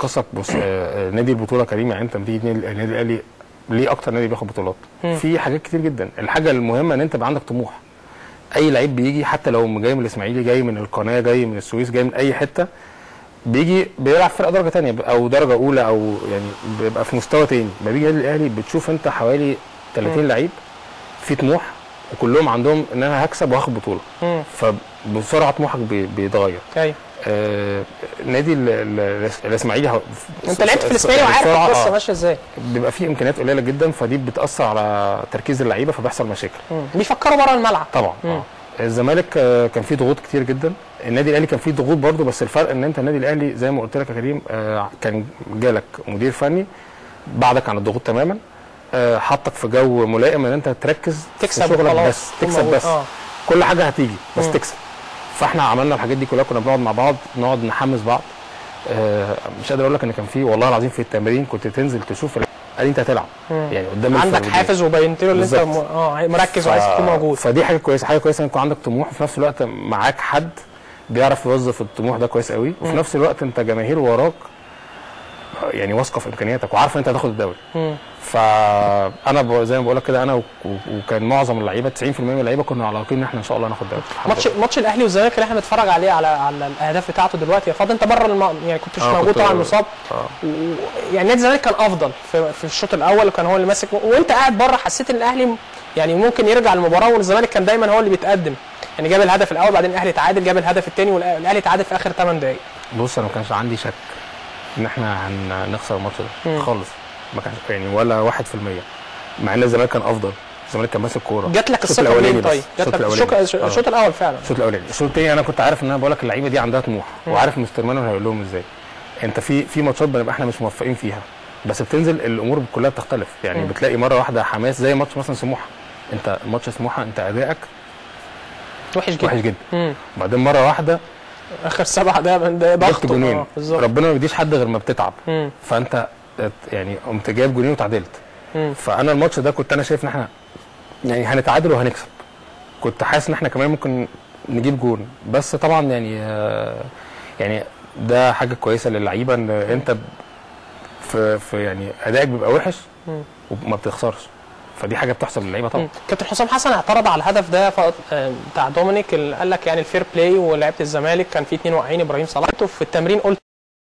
القصه بص آه، آه، نادي البطوله كريم يعني انت بتيجي النادي النادي الاهلي ليه اكتر نادي بياخد بطولات في حاجات كتير جدا الحاجه المهمه ان انت يبقى عندك طموح اي لعيب بيجي حتى لو جاي من الاسماعيلي جاي من القناه جاي من السويس جاي من اي حته بيجي بيلعب فرقه درجه تانية او درجه اولى او يعني بيبقى في مستوى تاني لما بيجي النادي الاهلي بتشوف انت حوالي 30 لعيب في طموح وكلهم عندهم ان انا هكسب وهاخد بطوله مم. فبسرعه طموحك بي- بيتغير ايوه آه نادي ال- ال- الاسماعيلي هو- انت لعبت في الاسماعيلي وعارف بسرعة، القصه آه. ماشيه ازاي بيبقى في امكانيات قليله جدا فدي بتاثر على تركيز اللعيبه فبيحصل مشاكل مم. بيفكروا بره الملعب طبعا مم. اه الزمالك آه، كان فيه ضغوط كتير جدا النادي الاهلي كان فيه ضغوط برضه بس الفرق ان انت النادي الاهلي زي ما قلت لك يا كريم آه، كان جالك مدير فني بعدك عن الضغوط تماما آه، حطك في جو ملائم ان انت تركز في تكسب شغلك وخلاص. بس تكون تكسب موجود. بس اه كل حاجه هتيجي بس مم. تكسب فاحنا عملنا الحاجات دي كلها كنا بنقعد مع بعض نقعد نحمس بعض آه، مش قادر اقول لك ان كان في والله العظيم في التمرين كنت تنزل تشوف ال- قال انت هتلعب مم. يعني قدام عندك الفردين. حافز وبينت له ان انت بالظبط. م- اه مركز وعايز تكون موجود فدي حاجه كويسه حاجه كويسه ان يكون عندك طموح وفي نفس الوقت معاك حد بيعرف يوظف الطموح ده كويس قوي وفي مم. نفس الوقت انت جماهير وراك يعني واثقه في امكانياتك وعارفه انت هتاخد الدوري مم. فانا ب- زي ما بقول لك كده انا و- و- وكان معظم اللعيبه 90% من اللعيبه كنا على يقين ان احنا ان شاء الله هناخد الدوري الحمد ماتش لله. ماتش الاهلي والزمالك اللي احنا بنتفرج عليه على على الاهداف بتاعته دلوقتي يا فاضل انت بره الم... يعني كنتش آه، موجود كنت- طبعا مصاب اه و... يعني نادي الزمالك كان افضل في, في الشوط الاول وكان هو اللي ماسك وانت قاعد بره حسيت ان الاهلي يعني ممكن يرجع المباراه والزمالك كان دايما هو اللي بيتقدم يعني جاب الهدف الاول بعدين الاهلي تعادل جاب الهدف الثاني والاهلي تعادل في اخر 8 دقائق بص انا ما كانش عندي شك ان احنا هنخسر الماتش ده مم. خالص ما كانش يعني ولا 1% مع ان الزمالك كان افضل الزمالك كان ماسك كوره جات لك الشوط الثقه الأولاني منين بس. طيب؟ جات الشوط لك الأولاني. الشوط آه. الشوط الاول فعلا الشوط الاولاني الشوط الثاني انا كنت عارف ان انا بقول لك اللعيبه دي عندها طموح وعارف مستر مانويل هيقول لهم ازاي انت في في ماتشات بنبقى احنا مش موفقين فيها بس بتنزل الامور كلها بتختلف يعني مم. بتلاقي مره واحده حماس زي ماتش مثلا سموحه انت ماتش سموحه انت ادائك وحش جدا وحش جدا مم. وبعدين مره واحده اخر سبع دقائق ده ضغط جبت جونين آه، بالظبط ربنا ما بيديش حد غير ما بتتعب مم. فانت ات- يعني قمت جايب جونين وتعادلت مم. فانا الماتش ده كنت انا شايف ان احنا يعني هنتعادل وهنكسب كنت حاسس ان احنا كمان ممكن نجيب جون بس طبعا يعني آه، يعني ده حاجه كويسه للعيبه ان انت ب- في في يعني ادائك بيبقى وحش مم. وما بتخسرش فدي حاجه بتحسب للعيبه طبعا مم. كابتن حسام حسن اعترض على الهدف ده ف- آه، بتاع دومينيك اللي قال لك يعني الفير بلاي ولعيبه الزمالك كان في اثنين واقعين ابراهيم صلاح انتوا في التمرين قلت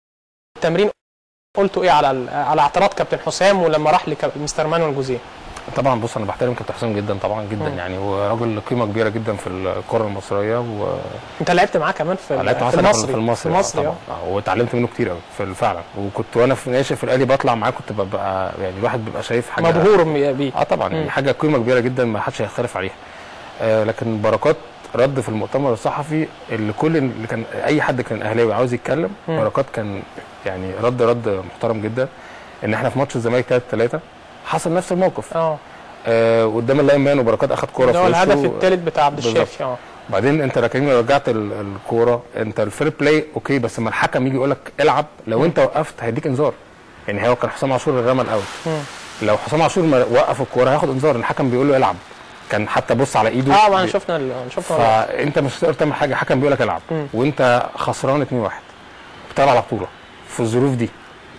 التمرين قلتوا ايه على ال- على اعتراض كابتن حسام ولما راح لمستر مانويل جوزيه طبعا بص انا بحترم كابتن حسام جدا طبعا جدا مم. يعني هو راجل قيمه كبيره جدا في الكره المصريه و انت لعبت معاه كمان في ال- لعبت معاه في سنة المصري في المصري في المصري آه اه طبعا آه، واتعلمت منه كتير قوي في فعلا وكنت وانا في ناشئ في الاهلي بطلع معاه كنت ببقى يعني الواحد بيبقى شايف حاجه مبهور بيه اه طبعا مم. يعني حاجه قيمه كبيره جدا ما حدش هيختلف عليها آه لكن بركات رد في المؤتمر الصحفي اللي كل اللي كان اي حد كان اهلاوي عاوز يتكلم مم. بركات كان يعني رد رد محترم جدا ان احنا في ماتش الزمالك 3 3 حصل نفس الموقف اه آه قدام اللاين مان وبركات اخد كوره ده في هو وشه الهدف الثالث بتاع عبد بالظبط. الشافي اه بعدين انت لكن لو رجعت ال- الكوره انت الفير بلاي اوكي بس لما الحكم يجي يقول لك العب لو انت وقفت هيديك انذار يعني هو كان حسام عاشور اللي رمى الاول مم. لو حسام عاشور ما وقف الكوره هياخد انذار الحكم بيقول له العب كان حتى بص على ايده اه ما بي- شفنا ال- شفنا ال- فانت مش هتقدر تعمل حاجه الحكم بيقول لك العب مم. وانت خسران 2 1 بتلعب على بطوله في الظروف دي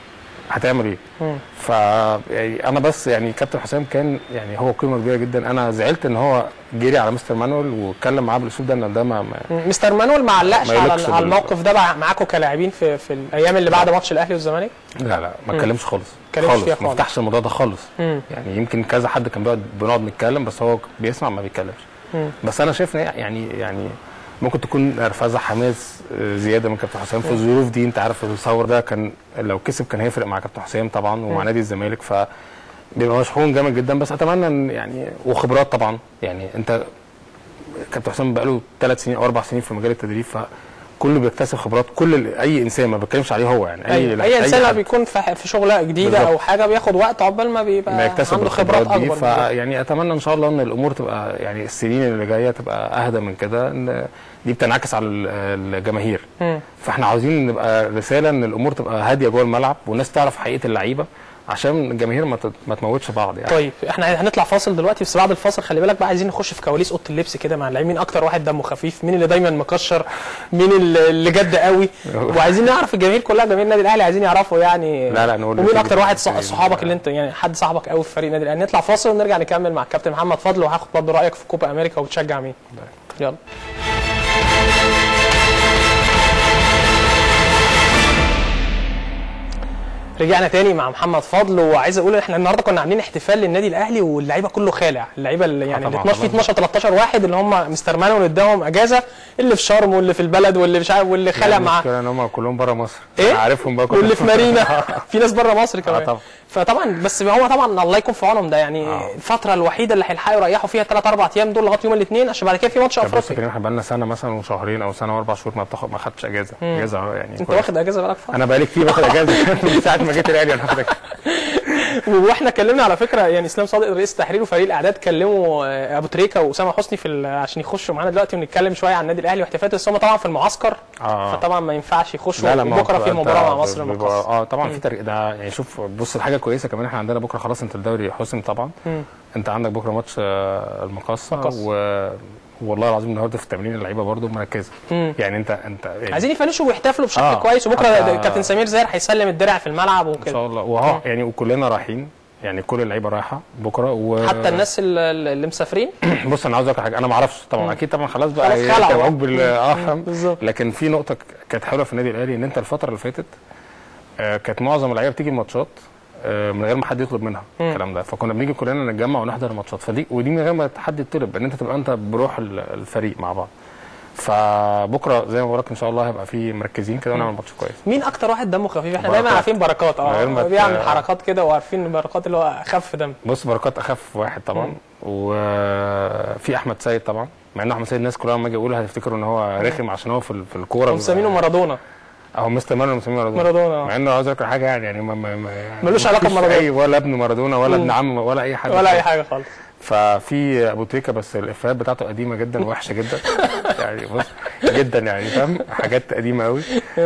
هتعمل ايه؟ مم. ف يعني انا بس يعني كابتن حسام كان يعني هو قيمه كبيره جدا انا زعلت ان هو جري على مستر مانويل واتكلم معاه بالاسلوب ده ان ده ما, ما مستر مانويل ما علقش ما يليقش على, على بال- الموقف ده مع- معاكم كلاعبين في في الايام اللي بعد ماتش الاهلي والزمالك لا لا ما اتكلمش خالص اتكلمش خالص فيها ما خالص. فتحش الموضوع ده خالص مم. يعني يمكن كذا حد كان بيقعد بنقعد نتكلم بس هو بيسمع ما بيتكلمش مم. بس انا شايف ان هي يعني يعني ممكن تكون نرفزه حماس آه، زياده من كابتن حسام في الظروف دي انت عارف الثور ده كان لو كسب كان هيفرق مع كابتن حسام طبعا ومع مم. نادي الزمالك ف بيبقى مشحون جامد جدا بس اتمنى ان يعني وخبرات طبعا يعني انت كابتن حسام بقاله ثلاث سنين او اربع سنين في مجال التدريب فكله بيكتسب خبرات كل ال- اي انسان ما بتكلمش عليه هو يعني اي اي انسان لما حد. بيكون في ح- في شغله جديده بالظبط. او حاجه بياخد وقت عقبال ما بيبقى ما يكتسب عنده خبرات الخبرات دي اكبر من كده. فيعني اتمنى ان شاء الله ان الامور تبقى يعني السنين اللي جايه تبقى اهدى من كده ان دي بتنعكس على ال- الجماهير مم. فاحنا عاوزين نبقى رساله ان الامور تبقى هاديه جوه الملعب والناس تعرف حقيقه اللعيبه عشان الجماهير ما تت- ما تموتش بعض يعني طيب احنا هنطلع فاصل دلوقتي بس بعد الفاصل خلي بالك بقى عايزين نخش في كواليس اوضه اللبس كده مع اللاعبين مين اكتر واحد دمه خفيف مين اللي دايما مكشر مين اللي اللي جد قوي وعايزين نعرف الجماهير كلها جماهير النادي الاهلي عايزين يعرفوا يعني لا لا نقول ومين نتيجة اكتر واحد صح- المصريين. صحابك اللي انت يعني حد صاحبك قوي في فريق النادي الاهلي نطلع فاصل ونرجع نكمل مع الكابتن محمد فضل وهاخد برضه رايك في كوبا امريكا وبتشجع مين يلا رجعنا تاني مع محمد فضل وعايز اقول احنا النهارده كنا عاملين احتفال للنادي الاهلي واللعيبه كله خالع اللعيبه اللي يعني طبعاً، اللي 12 في طبعاً. 12 13 واحد اللي هم مستر مانويل اداهم اجازه اللي في شرم واللي في البلد واللي مش عارف واللي خالع مع المشكله ان هم كلهم بره مصر إيه؟ عارفهم بقى كلهم. واللي في مارينا في ناس بره مصر كمان طبعاً. فطبعا بس هو طبعا الله يكون في عونهم ده يعني آه. الفتره الوحيده اللي هيلحقوا يريحوا فيها ثلاث اربع ايام دول لغايه يوم الاثنين عشان بعد كده في ماتش طب بص افريقيا كريم احنا بقالنا سنه مثلا وشهرين او سنه واربع شهور ما بتاخد ما خدتش اجازه اجازه أهو يعني انت كويس. واخد اجازه بقالك فتره انا بقالي كتير باخد اجازه من ساعه ما جيت الاهلي انا باخد أجازة. واحنا اتكلمنا على فكره يعني اسلام صادق رئيس التحرير وفريق الاعداد كلموا آه، ابو تريكه واسامه حسني في ال- عشان يخشوا معانا دلوقتي ونتكلم شويه عن النادي الاهلي واحتفالات بس هم طبعا في المعسكر اه فطبعا ما ينفعش يخشوا لا لا ما هو بكره في أنت مباراه مع مصر بيبقى- المقاصه اه طبعا في ترق ده يعني شوف بص الحاجه كويسه كمان احنا عندنا بكره خلاص انت الدوري حسم طبعا مم. انت عندك بكره ماتش آه، المقاصه المقاصة. و والله العظيم النهارده في التمرين اللعيبه برده مركزه مم. يعني انت انت يعني عايزين يفنشوا ويحتفلوا بشكل آه. كويس وبكره حتى- كابتن سمير زاهر هيسلم الدرع في الملعب ان وكده شاء الله وهو يعني وكلنا رايحين يعني كل اللعيبه رايحه بكره و حتى الناس اللي اللي مسافرين بص انا عاوز اقول لك حاجه انا ما اعرفش طبعا اكيد طبعا خلاص بقى خلاص هي خلعوا. توعوك بال اه فاهم بالظبط. لكن في نقطه ك- كانت حلوه في النادي الاهلي ان انت الفتره اللي فاتت آه، كانت معظم اللعيبه بتيجي الماتشات آه، من غير ما حد يطلب منها الكلام ده فكنا بنيجي كلنا نتجمع ونحضر الماتشات فدي ودي من غير ما حد يطلب ان انت تبقى انت بروح ال- الفريق مع بعض فبكره زي ما بقول لك ان شاء الله هيبقى في مركزين كده ونعمل ماتش كويس مين اكتر واحد دمه خفيف احنا بركات. دايما عارفين بركات من غير اه ما ت- بيعمل حركات كده وعارفين إن بركات اللي هو اخف دم بص بركات اخف واحد طبعا وفي احمد سيد طبعا مع ان احمد سيد الناس كلها لما اجي اقول هتفتكروا ان هو رخم عشان هو في ال- في الكوره ومسمينه مارادونا اهو مستر مانويل مسميه مارادونا مارادونا، آه. مع انه عاوز اذكر حاجه يعني يعني ما ما ما يعني ملوش ما علاقة فيش بمارادونا. اي ولا ابن مارادونا ولا ابن عم ولا اي حاجه ولا اي حاجه خالص ففي ابو تريكه بس الافيهات بتاعته قديمه جدا وحشه جدا يعني بص جدا يعني فاهم حاجات قديمه قوي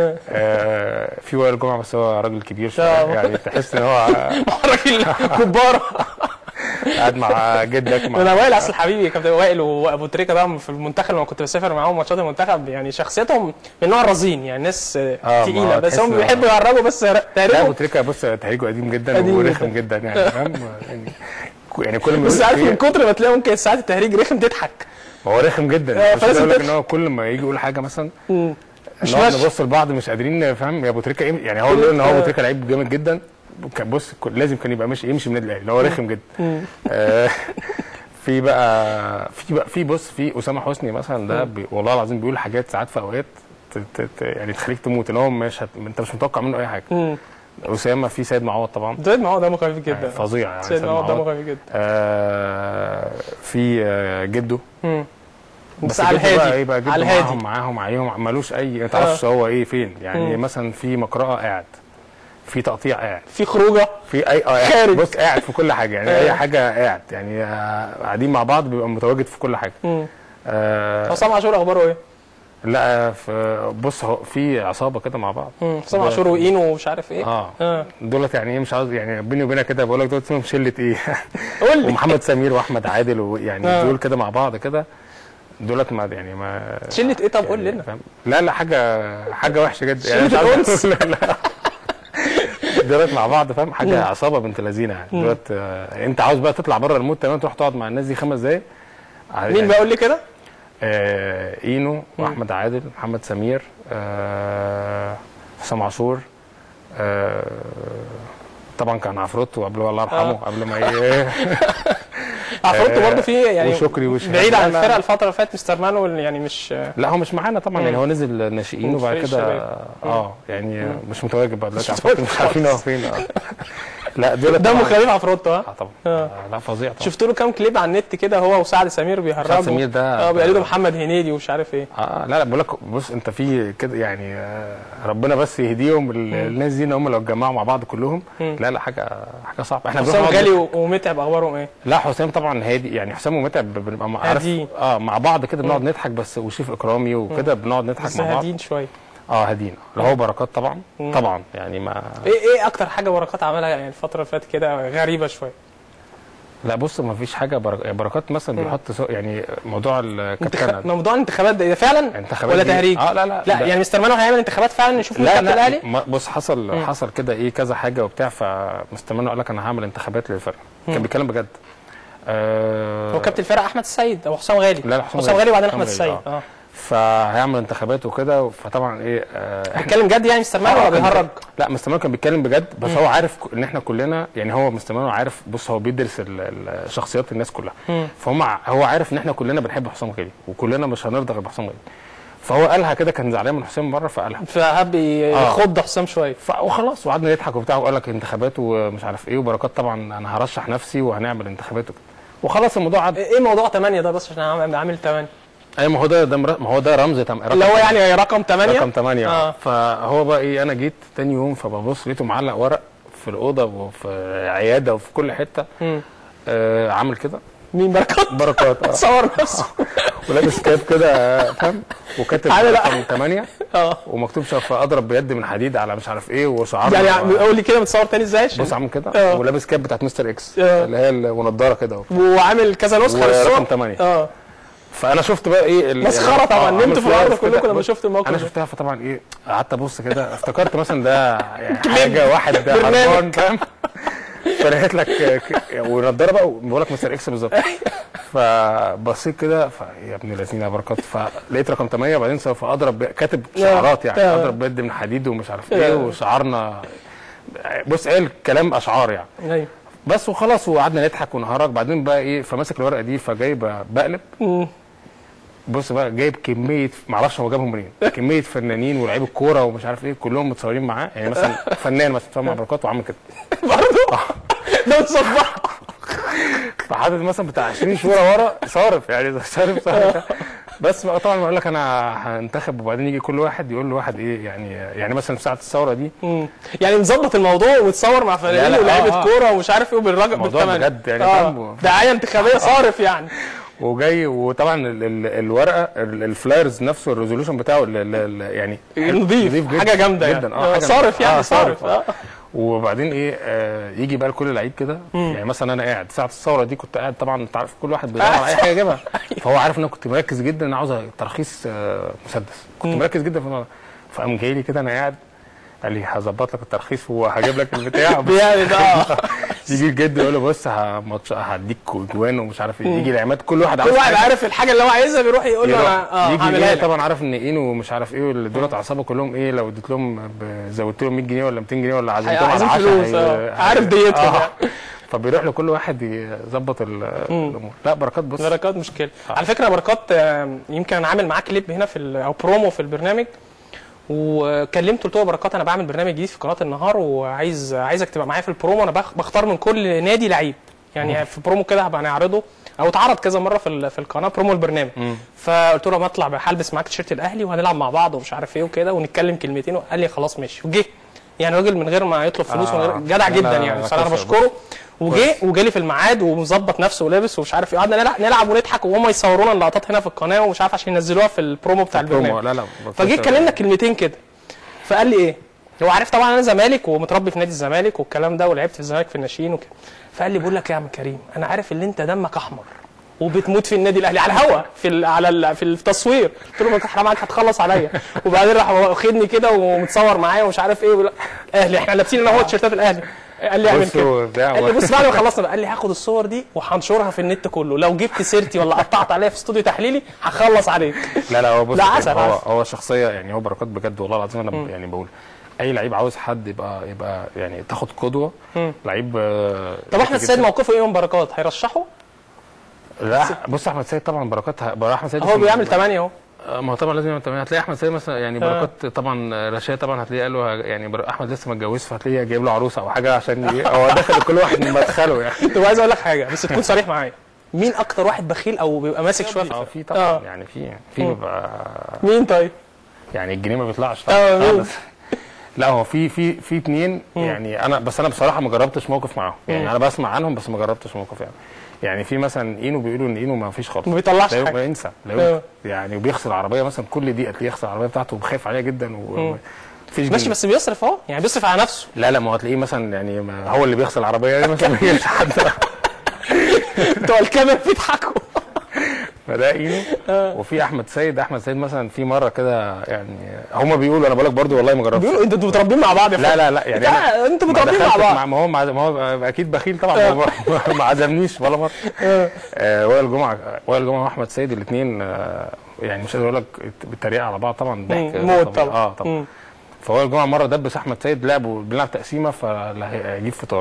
آه في وائل جمعه بس هو راجل كبير شويه آه. يعني تحس ان هو راجل كبار قاعد مع جدك مع انا وائل اصل حبيبي كابتن وائل وابو تريكه ده في المنتخب لما كنت بسافر معاهم ماتشات المنتخب يعني شخصيتهم من نوع الرزين يعني ناس آه، ما تقيله هو بس تحس هم إن- بيحبوا يهرجوا بس لا ابو تقريبا تريكه بص تهريجه قديم جدا قديم ورخم جدا. جدا يعني فاهم يعني يعني كل ما بس يقول عارف فيه- من كتر ما تلاقي ممكن ساعات التهريج رخم تضحك هو رخم جدا آه، مش فلازم عايز اقول لك تضحك. ان هو كل ما يجي يقول حاجه مثلا مش نقعد ماشي. نبص لبعض مش قادرين نفهم يا ابو تريكه ايه يعني هو بيقول ان هو ابو تريكه لعيب جامد جدا كان بص كل- لازم كان يبقى ماشي يمشي من النادي الاهلي اللي هو رخم جدا آه، في بقى في بقى في بص في اسامه حسني مثلا ده بي والله العظيم بيقول حاجات ساعات في اوقات ت- ت- ت- يعني تخليك تموت اللي هو مش هت... انت مش متوقع منه اي حاجه مم. اسامه في سيد معوض طبعا زيد معوض دمه خفيف جدا فظيع يعني سيد معوض دمه معوض. خفيف جدا آه في آه جده مم. بس بس على جده بقى الهادي ايه بقى جده على معاهم الهادي معاهم عليهم ملوش اي ما تعرفش هو ايه فين يعني مم. مثلا في مقرأة قاعد في تقطيع قاعد في خروجه في اي اه قاعد. خارج. بص قاعد في كل حاجه يعني آه. اي حاجه قاعد يعني آه، قاعدين مع بعض بيبقى متواجد في كل حاجه مم. آه حسام عاشور اخباره ايه؟ لا في بص هو في عصابه كده مع بعض مم. حسام ده- عاشور واينو ومش عارف ايه اه اه دولت يعني ايه مش عاوز يعني بيني وبينك كده بقول لك دول اسمهم شله ايه قول لي ومحمد سمير واحمد عادل ويعني آه. دول كده مع بعض كده دولت ما يعني ما شله ايه طب قول يعني لنا فاهم؟ لا لا حاجه حاجه وحشه جدا يعني شلة مش عاوز الأنس. أقول- لا لا دولت مع بعض فاهم حاجه عصابه بنت لذينه يعني دولت آه، انت عاوز بقى تطلع بره المود تمام تروح تقعد مع الناس دي خمس دقايق مين بقى قول لي كده؟ آه اينو واحمد عادل محمد سمير آه حسام عاشور آه طبعا كان عفروتو قبل الله يرحمه آه. قبل ما ي... عفروتو آه، برضه في يعني وشكري وشهاب. بعيد عن لا، لا. الفرقه الفتره اللي فاتت مستر مانويل يعني مش لا هو مش معانا طبعا يعني هو نزل ناشئين مم، وبعد فريق كده الشباب. اه يعني مش متواجد بقى دلوقتي مش عفروتو متواجد مش عارفين هو فين اه لا دول دمه خفيف عفروتو ها اه طبعا آه. آه. لا فظيع طبعا شفت له كام كليب على النت كده هو وسعد سمير بيهرجوا سعد سمير ده- اه بيقلدوا محمد هنيدي ومش عارف ايه اه لا لا بقول لك بص انت في كده يعني آه، ربنا بس يهديهم ال- الناس دي ان هم لو اتجمعوا مع بعض كلهم مم. لا لا حاجه حاجه صعبه احنا حسام بنروح نقعد- غالي و- ومتعب اخبارهم ايه؟ لا حسام طبعا هادي يعني حسام ومتعب بنبقى مع- عارف هاديين. اه مع بعض كده بنقعد نضحك بس وشيف اكرامي وكده بنقعد نضحك بس مع بعض هادين شويه اه هادين اللي هو بركات طبعا طبعا يعني ما ايه ايه اكتر حاجه بركات عملها يعني الفتره اللي فاتت كده غريبه شويه لا بص ما فيش حاجه برك... بركات مثلا بيحط سو... يعني موضوع الكابتن انتخ... موضوع الانتخابات ده, ده فعلا انتخابات ولا دي- تهريج اه لا لا لا ده- يعني مستر مانو هيعمل انتخابات فعلا نشوف مين لا كابتن لا الاهلي ما- بص حصل حصل كده ايه كذا حاجه وبتاع فمستمر قال لك انا هعمل انتخابات للفرقه كان بيتكلم بجد آه هو كابتن الفرقه احمد السيد او حسام غالي لا، لا، حسام حسام غالي. غالي وبعدين حسام احمد غالي، السيد اه فهيعمل انتخابات وكده فطبعا ايه آه بيتكلم جد يعني مستر مانو آه، ولا كان بيهرج لا مستمر كان بيتكلم بجد بس هو عارف ك- ان احنا كلنا يعني هو مستمر عارف بص هو بيدرس ال- ال- شخصيات الناس كلها فهم ع- هو عارف ان احنا كلنا بنحب حسام غالي وكلنا مش هنرضى غير بحسام غالي فهو قالها كده كان زعلان من حسام مره فقالها فهب يخض حسام شويه ف- وخلاص وقعدنا نضحك وبتاع وقال لك انتخابات ومش عارف ايه وبركات طبعا انا هرشح نفسي وهنعمل انتخابات وكده وخلاص الموضوع عدى ايه موضوع 8 ده بس عشان عامل عامل 8 اي ما هو ده ده مر- ما هو ده رمز تم... اللي هو يعني رقم 8 رقم 8 اه اه فهو بقى ايه انا جيت تاني يوم فببص لقيته معلق ورق في الاوضه وفي عياده وفي كل حته مم. آه عامل كده مين بركات بركات اه صور نفسه ولابس كاب كده آه، فاهم وكاتب عامل- رقم 8 اه ومكتوب شف اضرب بيد من حديد على مش عارف ايه وشعار يعني قول لي كده متصور تاني ازاي عشان- بص عامل كده آه. ولابس كاب بتاعت مستر اكس آه. اللي هي ال- ونضاره كده وعامل كذا نسخه ورقم للصور 8. اه فانا شفت بقى ايه ال- مسخرة يعني- طبعا، آه، نمتوا عامل في فلاير الأرض كده. كلكم لما بص، شفتوا الموقف انا ده. شفتها فطبعا ايه قعدت ابص كده افتكرت مثلا ده يعني حاجه واحد ده برنامج. هربان فاهم فلقيت لك ك- ونضاره بقى بقول لك مستر اكس بالظبط فبصيت كده ف- يا ابن الذين يا بركات فلقيت رقم 8 وبعدين سوف اضرب ب- كاتب شعارات يعني آه. اضرب بيد من حديد ومش عارف ايه آه. وشعارنا بص قال كلام اشعار يعني ايوه بس وخلاص وقعدنا نضحك ونهرج بعدين بقى ايه فماسك الورقه دي فجاي ب- بقلب مم. بص بقى جايب كميه معرفش هو جابهم منين كميه فنانين ولاعيب الكوره ومش عارف ايه كلهم متصورين معاه يعني مثلا فنان مثلا متصور مع بركات وعامل كده برضه ده مصبح فحاطط مثلا بتاع 20 صوره ورا صارف يعني صارف صارف بس بقى طبعا بقول لك انا هنتخب وبعدين يجي كل واحد يقول لواحد ايه يعني يعني مثلا في ساعه الثوره دي مم. يعني مظبط الموضوع ومتصور مع لا، فنانين لا، ولاعيبه آه، آه. كوره ومش عارف ايه وبالراجل موضوع بالثمن بجد يعني اه فاهم؟ دعايه انتخابيه صارف يعني وجاي وطبعا ال ال الورقه ال- الفلايرز نفسه الريزولوشن بتاعه ال ال ال يعني نضيف جدا حاجه جامده جدا يعني اه حاجة صارف يعني آه، صارف اه وبعدين ايه آه يجي بقى لكل لعيب كده يعني مثلا انا قاعد ساعه الثوره دي كنت قاعد طبعا انت عارف كل واحد بيدور على اي حاجه يجيبها فهو عارف ان انا كنت مركز جدا ان انا عاوز ترخيص آه مسدس كنت مركز جدا في الموضوع ده. فقام جاي لي كده انا قاعد قال لي هظبط لك الترخيص وهجيب لك البتاع يعني ده آه. يجي الجد يقول له بص هماتش- هديك جوان ومش عارف ايه يجي العماد كل واحد كل عاوز واحد حاجة. عارف الحاجه اللي هو عايزها بيروح يقول له يروح انا اه يجي هعملها ايه لك طبعا عارف ان ايه ومش عارف ايه دولت عصابه كلهم ايه لو اديت لهم ب- زودت لهم 100 جنيه ولا 200 جنيه ولا عزمتهم على عايزين 10 فلوس اه عارف ديتهم يعني. فبيروح لكل واحد يظبط ال- الامور لا بركات بص بركات مشكله على فكره بركات آه، يمكن انا عامل معاه كليب هنا في ال- او برومو في البرنامج وكلمته قلت له بركات انا بعمل برنامج جديد في قناه النهار وعايز عايزك تبقى معايا في البرومو انا بخ- بختار من كل نادي لعيب يعني في برومو كده هبقى نعرضه او اتعرض كذا مره في ال- في القناه برومو البرنامج فقلت له ما اطلع بقى هلبس معاك تيشيرت الاهلي وهنلعب مع بعض ومش عارف ايه وكده ونتكلم كلمتين قال لي خلاص ماشي وجه يعني راجل من غير ما يطلب فلوس من غير آه. جدع لا، جدا لا، يعني لا، بصراحه انا كويس. بشكره وجه وجالي في الميعاد ومظبط نفسه ولابس ومش عارف ايه قعدنا نلعب, نلعب ونضحك وهم يصورونا اللقطات هنا في القناه ومش عارف عشان ينزلوها في البرومو بتاع برومو البرنامج لا لا فجه اتكلمنا كلمتين كده فقال لي ايه هو عارف طبعا انا زمالك ومتربي في نادي الزمالك والكلام ده ولعبت في الزمالك في الناشئين وكده فقال لي بقول لك إيه يا عم كريم انا عارف ان انت دمك احمر وبتموت في النادي الاهلي على الهوا في ال على ال في التصوير قلت له ما انت حرام عليك هتخلص عليا وبعدين راح واخدني كده ومتصور معايا ومش عارف ايه ولا- اهلي احنا لابسين انا هو تيشيرتات الاهلي قال لي اعمل بص كده وبتاع قال لي بص بعد ما خلصنا بقى قال لي هاخد الصور دي وهنشرها في النت كله لو جبت سيرتي ولا قطعت عليا في استوديو تحليلي هخلص عليك لا لا هو بص لا، عسل، هو عسل. هو شخصيه يعني هو بركات بجد والله العظيم انا ب- يعني بقول اي لعيب عاوز حد يبقى يبقى يعني تاخد قدوه لعيب آه، طب احمد ذكي السيد جداً. موقفه ايه من بركات هيرشحه لا بص احمد سيد طبعا بركات ه- بقى احمد سيد هو اسمه- بيعمل 8 اهو آه، ما هو طبعا لازم يعمل تمرين هتلاقي احمد سيد مثلا يعني بركات طبعا رشاد طبعا هتلاقيه قال له ه- يعني بر- احمد لسه ما اتجوزش فهتلاقيه جايب له عروسه او حاجه عشان ي- هو داخل كل واحد من مدخله يعني طب عايز اقول لك حاجه بس تكون صريح معايا مين اكتر واحد بخيل او بيبقى ماسك شويه اه في في طبعا آه. يعني في في بيبقى مين طيب يعني الجنيه ما بيطلعش اه، طبعا مين؟ بس لا هو في في في اتنين يعني انا بس انا بصراحه ما جربتش موقف معاهم يعني انا بسمع عنهم بس ما جربتش موقف يعني يعني في مثلا اينو بيقولوا ان اينو ما فيش خالص ما بيطلعش لا حاجة. ينسى لا آه. يمكن. يعني وبيغسل العربيه مثلا كل دقيقه تلاقيه يغسل العربيه بتاعته وخايف عليها جدا و مفيش ماشي جنيه. بس بيصرف اهو يعني بيصرف على نفسه لا لا ما هو تلاقيه مثلا يعني ما هو اللي بيغسل العربيه يعني مثلا ما يجيش حد بتوع الكاميرا بيضحكوا فده اينو وفي احمد سيد احمد سيد مثلا في مره كده يعني هما بيقولوا انا بقول لك برضو والله ما جربتش بيقولوا انتوا انتوا متربيين مع بعض يا لا فندم. لا لا يعني لا انتوا ما متربيين مع دخلتش بعض ما هو ما ما هو اكيد بخيل طبعا ما, هو ما عزمنيش ولا مره آه، وائل جمعه وائل جمعه واحمد سيد الاثنين يعني مش قادر اقول لك بالتريقه على بعض طبعا ضحك مم، موت طبيعي. طبعا. اه طبعا مم. فوائل جمعه مره دبس احمد سيد لعبوا بنلعب تقسيمه فهيجيب فطار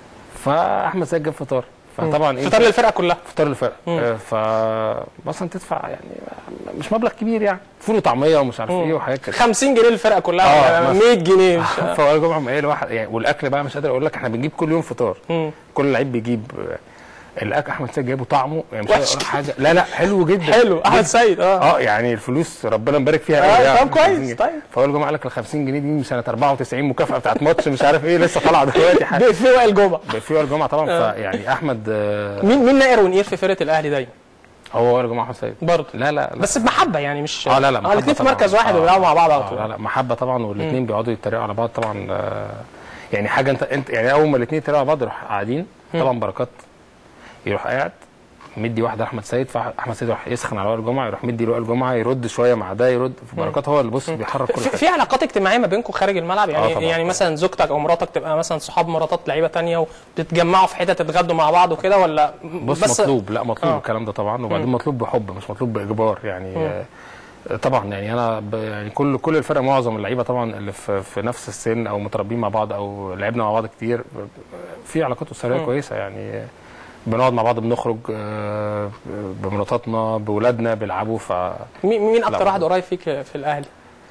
فاحمد سيد جاب فطار فطبعا ايه فطار للفرقه كلها فطار الفرق آه، فمثلا تدفع يعني مش مبلغ كبير يعني فول وطعميه ومش عارف ايه وحاجات كده 50 جنيه للفرقه كلها آه، ولا مثلا. 100 جنيه مش- فوائل جمعه قام قايل واحد يعني والاكل بقى مش قادر اقول لك احنا بنجيب كل يوم فطار مم. كل لعيب بيجيب آه، الاكل احمد سيد جايبه طعمه يعني مش وحش. قادر اقول لك حاجه لا لا حلو جدا حلو احمد سيد اه اه يعني الفلوس ربنا مبارك فيها آه، قوي يعني طب كويس، 50 جنيه. طيب. فوائل جمعه قال لك ال 50 جنيه دي من سنه 94 مكافاه بتاعت ماتش مش عارف ايه لسه طالعه دلوقتي حاجه في وائل جمعه في وائل جمعه طبعا فيعني احمد آه، مين مين نائر ونقير في فرقه الاهلي دايما هو وائل جمعه احمد سيد برضه لا لا لا بس بمحبه يعني مش اه لا لا اه محبة الاثنين في طبعاً. مركز واحد آه، وبيلعبوا مع بعض على آه طول لا لا محبه طبعا والاثنين بيقعدوا يتريقوا على بعض طبعا آه، يعني حاجه انت انت يعني اول ما الاثنين يتريقوا على بعض يروح قاعدين طبعا بركات يروح قاعد مدي واحده احمد سيد فاحمد سيد يروح يسخن على وائل جمعه يروح مدي لوائل جمعه يرد شويه مع ده يرد في بركات هو اللي بص بيحرك كل في, حاجه في علاقات اجتماعيه ما بينكم خارج الملعب يعني آه طبعاً. يعني مثلا زوجتك او مراتك تبقى مثلا صحاب مراتات لعيبه تانية وبتتجمعوا في حته تتغدوا مع بعض وكده ولا بص بس مطلوب لا مطلوب آه. الكلام ده طبعا وبعدين مطلوب بحب مش مطلوب باجبار يعني آه، طبعا يعني انا ب- يعني كل كل الفرق معظم اللعيبه طبعا اللي في, في نفس السن او متربيين مع بعض او لعبنا مع بعض كتير ب- ب- في علاقات اسريه كويسه يعني آه، بنقعد مع بعض بنخرج آه، بمراتاتنا باولادنا بيلعبوا ف مين مين اكتر لا. واحد قريب فيك في الاهلي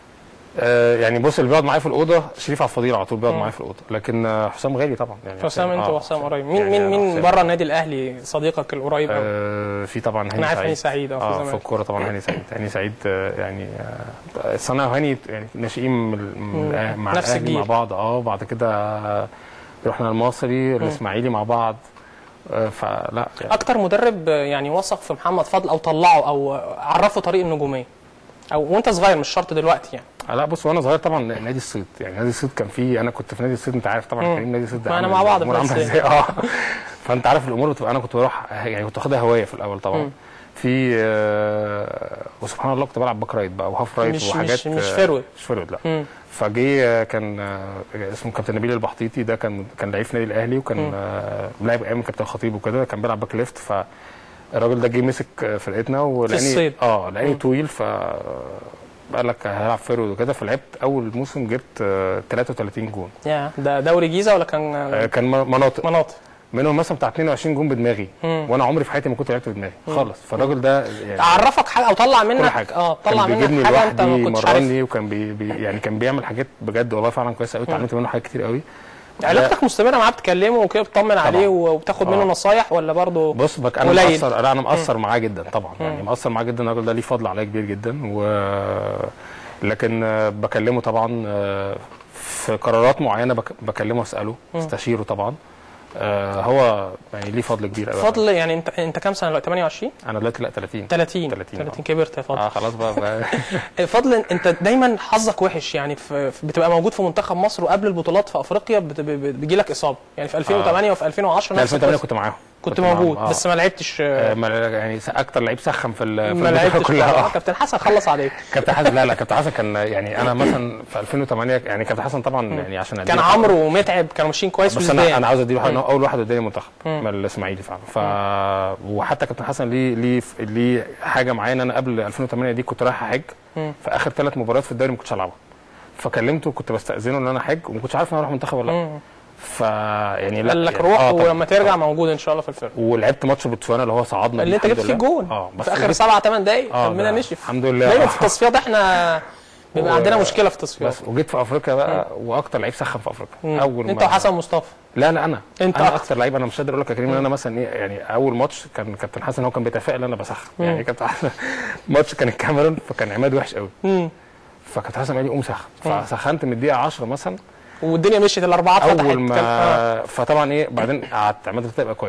آه، يعني بص اللي بيقعد معايا في الاوضه شريف عبد الفضيل على طول بيقعد معايا في الاوضه لكن آه، حسام غالي طبعا يعني حسام انت آه، وحسام قريب مين يعني مين أنا مين وحسام. بره النادي الاهلي صديقك القريب قوي آه، في طبعا هاني انا عارف سعيد هاني سعيد اه في اه في الزمالك الكوره طبعا هاني سعيد هاني سعيد آه، يعني آه، صنع وهاني يعني ناشئين من ال- من الأه- مع نفس الاهلي مع الجيل. بعض اه وبعد كده آه، رحنا المصري الاسماعيلي مع بعض آه، فلا يعني اكتر مدرب يعني وثق في محمد فضل او طلعه او عرفه طريق النجوميه او وانت صغير مش شرط دلوقتي يعني آه، لا بص وانا صغير طبعا نادي الصيد يعني نادي الصيد كان فيه انا كنت في نادي الصيد انت عارف طبعا مم. كريم نادي الصيد ده ما أنا عامل مع إزاي، بعض في الأمور نادي عامله الصيد. ازاي اه فانت عارف الامور بتبقى انا كنت بروح يعني كنت واخدها هوايه في الاول طبعا في آه، وسبحان الله كنت بلعب باك رايت بقى وهاف رايت مش- وحاجات مش- مش آه، فيرود. مش فيرود لا مم. فجه آه، كان آه، اسمه كابتن نبيل البحطيطي ده كان كان لعيب في النادي الاهلي وكان آه، لاعب ايام كابتن خطيب وكده كان بيلعب باك ليفت فالراجل ده جه مسك آه، فرقتنا ولاني الصيد. اه لاني طويل ف قال لك هلعب فيرود وكده فلعبت اول موسم جبت آه، 33 جون يا ده دوري جيزه ولا كان آه، كان م- مناطق مناطق منهم مثلا بتاع 22 جون بدماغي مم. وانا عمري في حياتي ما كنت لعبت بدماغي خالص فالراجل ده يعني عرفك حاجه او طلع منك كل حاجه اه طلع كان بيجيبني منك حاجه انت لوحدي ما كنتش عارفها مرني وكان بي بي يعني كان بيعمل حاجات بجد والله فعلا كويسه قوي اتعلمت منه حاجات كتير قوي علاقتك مستمره معاه بتكلمه وكده بتطمن عليه وبتاخد منه آه. نصايح ولا برضه بص بك انا قليل. مقصر لا انا مقصر معاه جدا طبعا يعني مقصر معاه جدا الراجل ده ليه فضل عليا كبير جدا و لكن آه، بكلمه طبعا آه، في قرارات معينه بك... بكلمه اساله استشيره طبعا آه، هو يعني ليه فضل كبير قوي فضل يعني انت انت كام سنه دلوقتي 28 انا دلوقتي لا 30 30 30 آه. 30 كبرت يا فضل اه خلاص بقى, بقى فضل انت دايما حظك وحش يعني في في- بتبقى موجود في منتخب مصر وقبل البطولات في افريقيا بت- ب- ب- بيجي لك اصابه يعني في 2008 وفي 2010 لا نفس 2008 القصة. كنت معاهم كنت معاهم، موجود آه. بس ما لعبتش آه، ما- يعني س- اكتر لعيب سخن في ال- في ما البطولة لعبتش كلها آه، آه. كابتن حسن خلص عليك كابتن حسن لا لا كابتن حسن كان يعني انا مثلا في 2008 يعني كابتن حسن طبعا يعني عشان كان أديله حقه. عمرو ومتعب كانوا ماشيين كويس بس انا انا وزدان عاوز اديله حقه إن هو اول واحد اداني منتخب من الاسماعيلي فعلا ف وحتى كابتن حسن ليه ليه ليه حاجه معايا ان انا قبل 2008 دي كنت رايح احج في اخر ثلاث مباريات في الدوري ما كنتش العبها فكلمته كنت بستاذنه ان انا احج وما كنتش عارف ان انا اروح منتخب ولا لا ف يعني لا قال لك يعني روح آه طبعاً. ولما ترجع موجود ان شاء الله في الفرقه ولعبت ماتش بوتسوانا اللي هو صعدنا اللي بيه انت الحمد جبت فيه لله. جون اه بس في اخر جبت- سبع ثمان دقايق اه قلبنا ده نشف الحمد لله دايما آه. في التصفيات احنا بيبقى و- عندنا مشكله في التصفيات بس وجيت في افريقيا بقى واكتر لعيب سخن في افريقيا اول انت ما وحسن مصطفى لا لا انا انت انا أكتر. اكتر لعيب انا مش قادر اقول لك يا كريم ان انا مثلا ايه يعني اول ماتش كان كابتن حسن هو كان بيتفائل ان انا بسخن يعني كابتن حسن ماتش كان الكاميرون فكان عماد وحش قوي مم. فكابتن حسن قال لي قوم سخن فسخنت من الدقيقه 10 مثلا والدنيا مشيت الاربعات فتحت اول كان- آه. ما فطبعا ايه بعدين قعدت عماد ابتدى يبقى كويس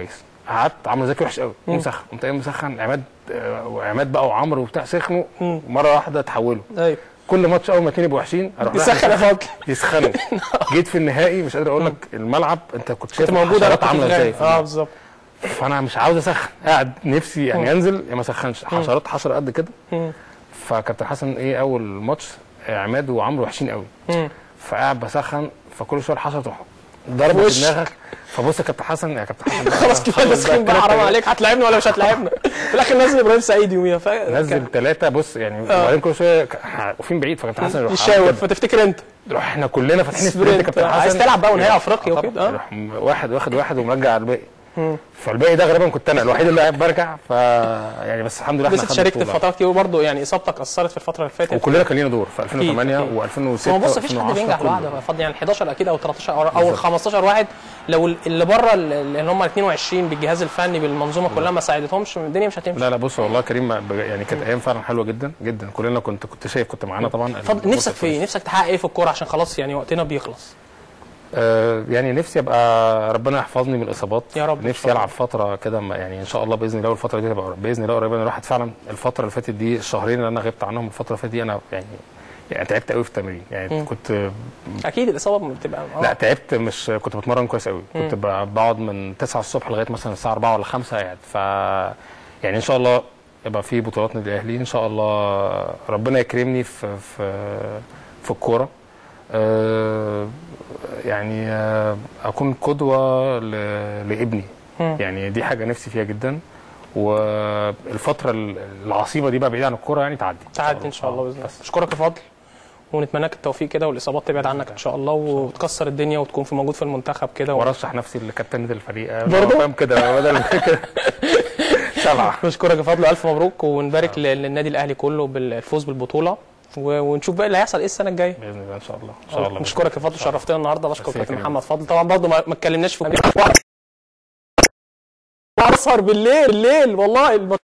قعدت عمرو زكي وحش قوي مسخن قمت قايم مسخن عماد آه، وعماد بقى وعمرو وبتاع سخنوا مم. مره واحده اتحولوا ايوه كل ماتش اول ما اتنين يبقوا وحشين اروح رايح يسخن يا فضل يسخنوا جيت في النهائي مش قادر اقول لك الملعب انت كنت شايف كنت موجود انا الحشرات كنت عامله في ازاي الغالب. اه بالظبط فانا مش عاوز اسخن قاعد نفسي يعني انزل يا ما اسخنش حشرات حشره قد كده مم. فكابتن حسن ايه اول ماتش عماد وعمرو وحشين قوي مم. فقاعد بسخن فكل شويه الحشره تروح ضربت وش. في دماغك فبص يا كابتن حسن يا كابتن حسن خلاص كفايه خلص تسخين بقى كده حرام تلاتة. عليك هتلاعبنا ولا مش هتلاعبنا في الاخر نزل ابراهيم سعيد يوميها ف... نزل ثلاثه بص يعني آه. وبعدين كل شويه ك- واقفين بعيد فكابتن حسن يروح يشاور عامل كده. فتفتكر انت يروح احنا كلنا فاتحين سبرنت. سبرنت كابتن حسن عايز تلعب بقى ونهائي يروح- أفريقيا آه وكده، طبعاً. آه. يروح واحد واخد واحد ومرجع على الباقي مم. فالباقي ده غالبا كنت انا الوحيد اللي قاعد برجع ف يعني بس الحمد لله بس احنا انت خدنا شاركت في البطولة. فترات كتير وبرضه يعني اصابتك اثرت في الفتره اللي فاتت وكلنا كان لينا دور في 2008 أكيد. و2006 هو بص مفيش حد بينجح لوحده يا فضل يعني ال 11 اكيد او 13 او او ال 15 واحد لو ال- اللي بره ال- اللي هم ال 22 بالجهاز الفني بالمنظومه كلها ما ساعدتهمش الدنيا مش هتمشي لا لا بص والله كريم بج- يعني كانت ايام فعلا حلوه جدا جدا كلنا كنت كنت شايف كنت معانا طبعا فضل نفسك في ايه؟ نفسك تحقق ايه في الكوره عشان خلاص يعني وقتنا بيخلص آه يعني نفسي ابقى ربنا يحفظني من الاصابات يا رب إن نفسي شاء الله. العب فتره كده ما- يعني ان شاء الله باذن الله والفتره دي تبقى باذن الله قريبه الواحد فعلا الفتره اللي فاتت دي الشهرين اللي انا غبت عنهم الفتره اللي فاتت دي انا يعني يعني تعبت قوي في التمرين يعني مم. كنت اكيد الاصابه بتبقى آه. لا تعبت مش كنت بتمرن كويس قوي كنت ب- بقعد من 9 الصبح لغايه مثلا الساعه 4 ولا 5 قاعد ف يعني ان شاء الله يبقى في بطولات نادي الاهلي ان شاء الله ربنا يكرمني في في في الكوره آه، يعني آه، اكون قدوه ل- لابني مم. يعني دي حاجه نفسي فيها جدا والفتره العصيبه دي بقى بعيد عن الكوره يعني تعدي تعدي ان شاء الله باذن الله بس. اشكرك يا فضل ونتمنى لك التوفيق كده والاصابات تبعد عنك ان شاء الله وتكسر الدنيا وتكون في موجود في المنتخب كده و... وارشح نفسي لكابتنة الفريق برضه؟ فاهم كده بدل كده سبعه بشكرك يا فضل والف مبروك ونبارك لل- للنادي الاهلي كله بالفوز بالبطوله و- ونشوف بقى اللي هيحصل ايه السنه الجايه باذن الله ان شاء الله ان شاء الله بشكرك يا فضل شرفتنا النهارده بشكر ميرسي يا كابتن كريم. محمد فضل طبعا برضه ما ما اتكلمناش في اسهر بالليل بالليل والله الم-